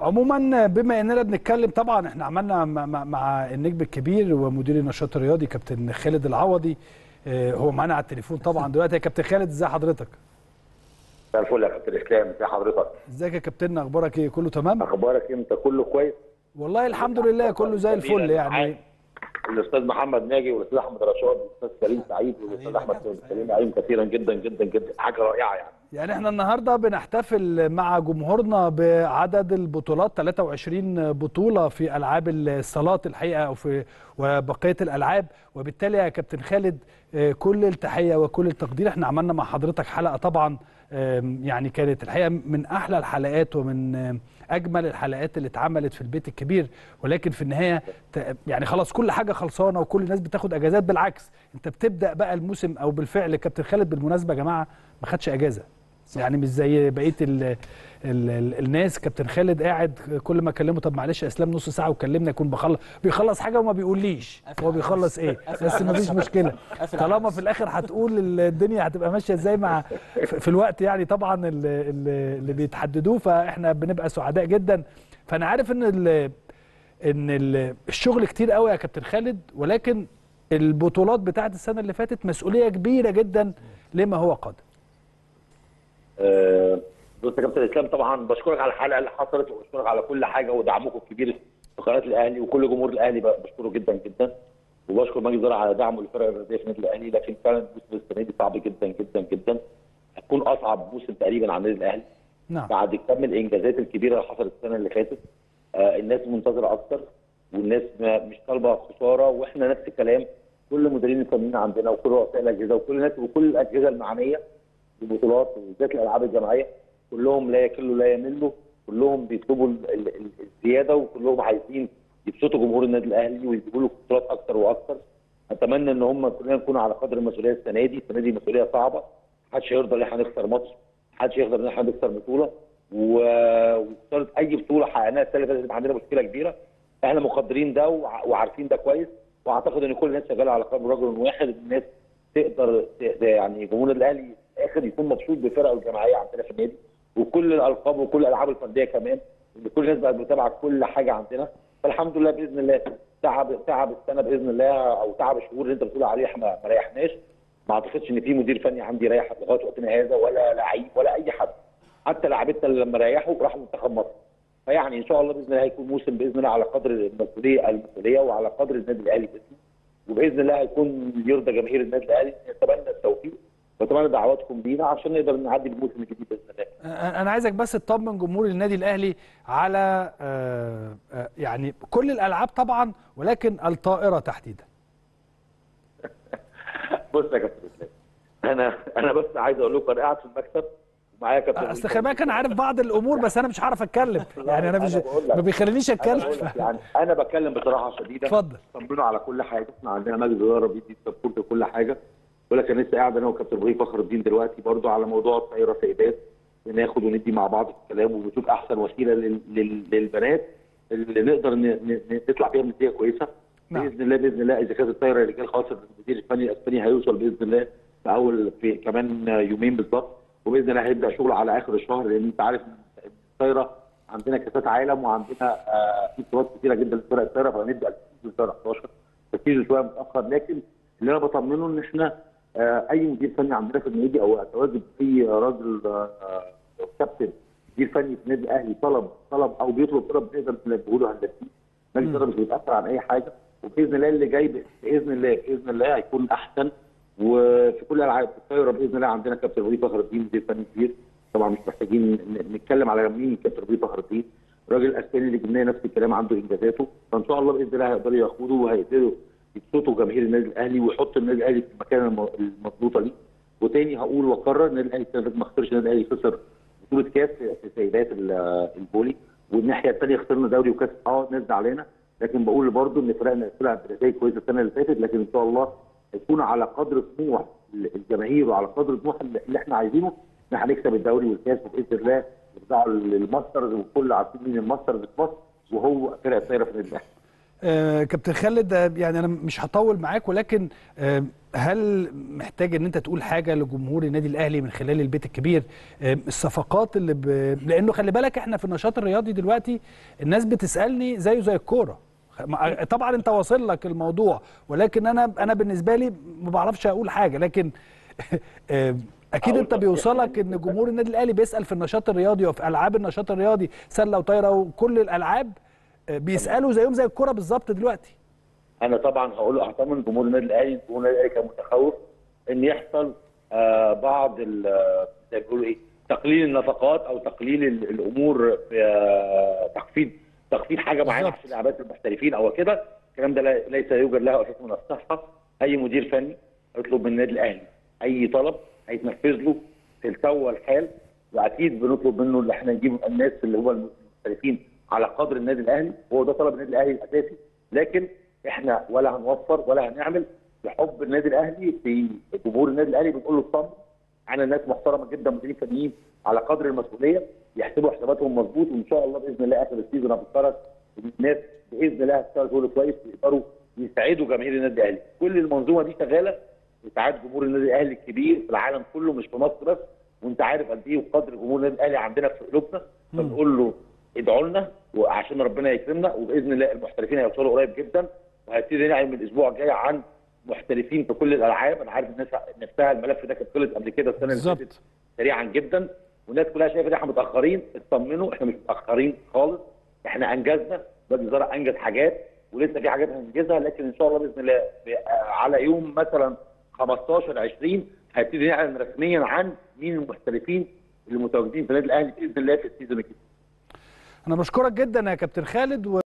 عموما بما اننا بنتكلم طبعا احنا عملنا مع- مع مع النجم الكبير ومدير النشاط الرياضي كابتن خالد العوضي آه، هو معانا على التليفون طبعا دلوقتي يا كابتن خالد ازي حضرتك مساء الفل يا كابتن اسلام ازي حضرتك ازيك يا كابتن اخبارك ايه كله تمام اخبارك انت كله كويس والله الحمد لله كله زي الفل يعني الاستاذ محمد ناجي والاستاذ احمد رشاد والاستاذ سليم سعيد والاستاذ احمد سليم عليهم كثيرا جدا جدا جدا حاجه رائعه يعني يعني احنا النهارده بنحتفل مع جمهورنا بعدد البطولات 23 بطوله في العاب الصالات الحقيقه او في وبقيه الالعاب وبالتالي يا كابتن خالد آه، كل التحيه وكل التقدير احنا عملنا مع حضرتك حلقه طبعا آم، يعني كانت الحقيقه من احلى الحلقات ومن آم، اجمل الحلقات اللي اتعملت في البيت الكبير ولكن في النهايه ت- يعني خلاص كل حاجه خلصانه وكل الناس بتاخد اجازات بالعكس انت بتبدا بقى الموسم او بالفعل كابتن خالد بالمناسبه يا جماعه ما خدش اجازه يعني مش زي بقيه ال ال ال الناس كابتن خالد قاعد كل ما اكلمه طب معلش يا اسلام نص ساعه وكلمنا يكون بخلص بيخلص حاجه وما بيقوليش هو بيخلص ايه بس ما فيش مشكله طالما في الاخر هتقول الدنيا هتبقى ماشيه ازاي مع في في الوقت يعني طبعا ال- ال- اللي بيتحددوه فاحنا بنبقى سعداء جدا فانا عارف ان ال ان ال- الشغل كتير قوي يا كابتن خالد ولكن البطولات بتاعت السنه اللي فاتت مسؤوليه كبيره جدا لما هو قادم آه، بص يا كابتن اسلام طبعا بشكرك على الحلقه اللي حصلت وبشكرك على كل حاجه ودعمكم الكبير في قناه الاهلي وكل جمهور الاهلي ب- بشكره جدا جدا وبشكر مجلس الاداره على دعمه للفرق الرياضيه في النادي الاهلي لكن فعلا الموسم السنه دي صعب جدا جدا جدا هتكون اصعب موسم تقريبا على النادي الاهلي نعم بعد كم الانجازات الكبيره اللي حصلت السنه اللي فاتت آه الناس منتظره اكتر والناس ما- مش طالبه خساره واحنا نفس الكلام كل مديرين الفنيين عندنا وكل رؤساء الاجهزه وكل الناس وكل الاجهزه المعنيه بالبطولات وبالذات الالعاب الجماعيه كلهم لا يكلوا لا يملوا كلهم بيطلبوا ال- ال- ال- الزياده وكلهم عايزين يبسطوا جمهور النادي الاهلي ويجيبوا له بطولات اكتر واكتر اتمنى ان هم كلنا نكون على قدر المسؤوليه السنه دي السنه دي مسؤوليه صعبه محدش هيرضى ان احنا نخسر ماتش محدش يقدر ان احنا نخسر بطوله و- وخساره اي بطوله حققناها السنه اللي فاتت عندنا مشكله كبيره احنا مقدرين ده وع- وعارفين ده كويس واعتقد ان كل الناس شغاله على قلب رجل واحد الناس تقدر ت- يعني جمهور الاهلي في الاخر يكون مبسوط بالفرقه الجماعيه عندنا في النادي وكل الالقاب وكل الالعاب الفرديه كمان ان كل الناس بقت متابعه كل حاجه عندنا فالحمد لله باذن الله تعب تعب السنه باذن الله او تعب الشهور اللي انت بتقول عليه احنا ما ريحناش ما اعتقدش ان في مدير فني عندي ريح لغايه وقتنا هذا ولا لعيب ولا اي حد حتى لاعبتنا اللي لما ريحوا راحوا منتخب مصر فيعني ان شاء الله باذن الله هيكون موسم باذن الله على قدر المسؤوليه المسؤوليه وعلى قدر النادي الاهلي باسمه وباذن الله هيكون يرضى جماهير النادي الاهلي نتمنى التوفيق واتمنى دعواتكم لينا عشان نقدر نعدي الموسم الجديد باذن الله انا عايزك بس تطمن جمهور النادي الاهلي على آه، آه، يعني كل الالعاب طبعا ولكن الطائره تحديدا بص يا كابتن اسلام انا انا بس عايز اقول لكم انا قاعد في المكتب ومعايا كابتن اصل خلي بالك انا عارف بعض الامور بس انا مش هعرف اتكلم يعني انا مش أنا بقول لك. ما بيخلينيش أنا اتكلم بقول لك يعني انا بتكلم بصراحه شديده اتفضل. طمنوا على كل حاجه احنا عندنا مجلس اداره بيدي سبورت لكل حاجه بقول لك انا لسه قاعد انا وكابتن ابراهيم فخر الدين دلوقتي برضو على موضوع الطايره سيدات بناخد وندي مع بعض في الكلام وبنشوف احسن وسيله لل- لل- للبنات اللي نقدر ن- ن- نطلع بيها بنتيجه كويسه نعم. باذن الله باذن الله اذا كانت الطايره رجال خلاص المدير الفني الاسباني هيوصل باذن الله في اول في كمان يومين بالظبط وباذن الله هيبدا شغل على اخر الشهر لان انت عارف إن الطايره عندنا كاسات عالم وعندنا آه، في بطولات كثيره جدا لفرق الطايره فهنبدا التركيز في شهر 11 تركيزه شويه متاخر لكن اللي انا بطمنه ان احنا آه، اي مدير فني عندنا في النادي او تواجد في راجل آه، آه، كابتن مدير فني في النادي الاهلي طلب طلب او بيطلب طلب نقدر نلبيه له هندسي مجلس الاداره مش بيتاثر عن اي حاجه وباذن الله اللي جاي باذن الله باذن الله هيكون احسن وفي كل الالعاب في الطايره باذن الله عندنا كابتن وليد فخر الدين مدير فني كبير طبعا مش محتاجين ن- نتكلم على مين كابتن وليد فخر الدين الراجل الاسباني اللي جبناه نفس الكلام عنده انجازاته فان شاء الله باذن الله هيقدروا ياخدوا وهيقدروا يبسطوا جماهير النادي الاهلي ويحطوا النادي الاهلي في المكان الم- المظبوطه ليه وتاني هقول واكرر النادي الاهلي السنه اللي فاتت ما خسرش النادي الاهلي خسر بطوله كاس في في سيدات ال- الفولي والناحيه الثانيه خسرنا دوري وكاس اه ناس زعلانه لكن بقول برضو ان فرقنا طلع بنتائج كويسه السنه اللي فاتت لكن ان شاء الله هيكون على قدر طموح الجماهير وعلى قدر طموح اللي احنا عايزينه ان احنا هنكسب الدوري والكاس وباذن الله نرجعوا للماسترز والكل عارفين مين الماسترز في مصر وهو فرقه الطايره في النادي الاهلي آه كابتن خالد آه، يعني انا مش هطول معاك ولكن آه هل محتاج ان انت تقول حاجه لجمهور النادي الاهلي من خلال البيت الكبير آه الصفقات اللي ب... لانه خلي بالك احنا في النشاط الرياضي دلوقتي الناس بتسالني زيه زي الكوره خ- طبعا انت واصل لك الموضوع ولكن انا انا بالنسبه لي ما بعرفش اقول حاجه لكن آه، اكيد أقول انت لك بيوصلك يعني ان جمهور النادي الاهلي بيسال في النشاط الرياضي وفي العاب النشاط الرياضي سله وطايره وكل الالعاب آه، بيسالوا زيهم زي الكوره بالظبط دلوقتي انا طبعا هقول اطمن جمهور النادي الاهلي جمهور النادي الاهلي كان متخوف ان يحصل آه بعض ال- آه، زي ما بيقولوا ايه تقليل النفقات او تقليل ال- الامور في آه تخفيض تخفيض حاجه معينه بالظبط. عشان لعبات المحترفين او كده الكلام ده لا- ليس يوجد له اساس من الصحه اي مدير فني يطلب من النادي الاهلي اي طلب هيتنفذ له في التو والحال واكيد بنطلب منه اللي احنا نجيب الناس اللي هم المحترفين على قدر النادي الاهلي هو ده طلب النادي الاهلي الاساسي لكن احنا ولا هنوفر ولا هنعمل بحب النادي الاهلي في جمهور النادي الاهلي بنقول له اطمن انا ناس محترمه جدا مديرين فنيين على قدر المسؤوليه يحسبوا حساباتهم مظبوط وان شاء الله باذن الله اخر السيزون هتتفرج الناس باذن الله هتشتغل شغل كويس ويقدروا يساعدوا جماهير النادي الاهلي كل المنظومه دي شغاله لساعات جمهور النادي الاهلي الكبير في العالم كله مش في مصر بس وانت عارف قد ايه وقدر جمهور النادي الاهلي عندنا في قلوبنا فبنقول له ادعوا لنا وعشان ربنا يكرمنا وباذن الله المحترفين هيوصلوا قريب جدا وهيبتدي نعلن من الاسبوع الجاي عن محترفين في كل الالعاب انا عارف الناس نفسها الملف ده كان خلص قبل كده السنه اللي بالظبط. فاتت سريعا جدا والناس كلها شايفه ان احنا متاخرين اطمنوا احنا مش متاخرين خالص احنا انجزنا نادي الوزاره انجز حاجات ولسه في حاجات هننجزها لكن ان شاء الله باذن الله ب- على يوم مثلا 15 20 هيبتدي نعلن رسميا عن مين المحترفين اللي متواجدين في النادي الاهلي باذن الله في السيزون الجديد انا بشكرك جدا يا كابتن خالد و...